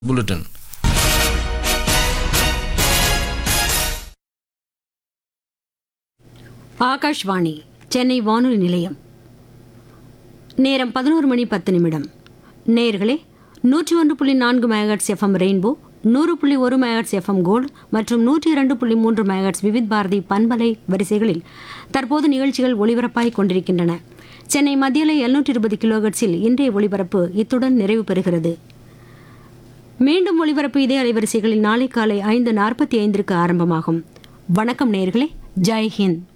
bulletin. Akashvani Chennai வானொலி நிலையம் நேரம் பதினோரு மணி பத்து நிமிடம் நேர்களே நூற்றி ஒன்று புள்ளி நான்கு மெகாட்ஸ் எஃப்எம் ரெயின்போ நூறு புள்ளி ஒரு மெகாட்ஸ் எஃப்எம் கோல்டு மற்றும் நூற்றி இரண்டு புள்ளி மூன்று மெகாட்ஸ் விவித் பாரதி பண்பலை வரிசைகளில் தற்போது நிகழ்ச்சிகள் ஒளிபரப்பாகிக் கொண்டிருக்கின்றன சென்னை மத்தியில எழுநூற்றி இருபது கிலோகட்ஸில் இன்றைய ஒளிபரப்பு இத்துடன் நிறைவு பெறுகிறது மீண்டும் ஒளிபரப்பு இதே அலைவரிசைகளில் நாளை காலை ஐந்து நாற்பத்தி ஐந்திற்கு ஆரம்பமாகும் வணக்கம் நேர்களே ஜெய் ஹிந்த்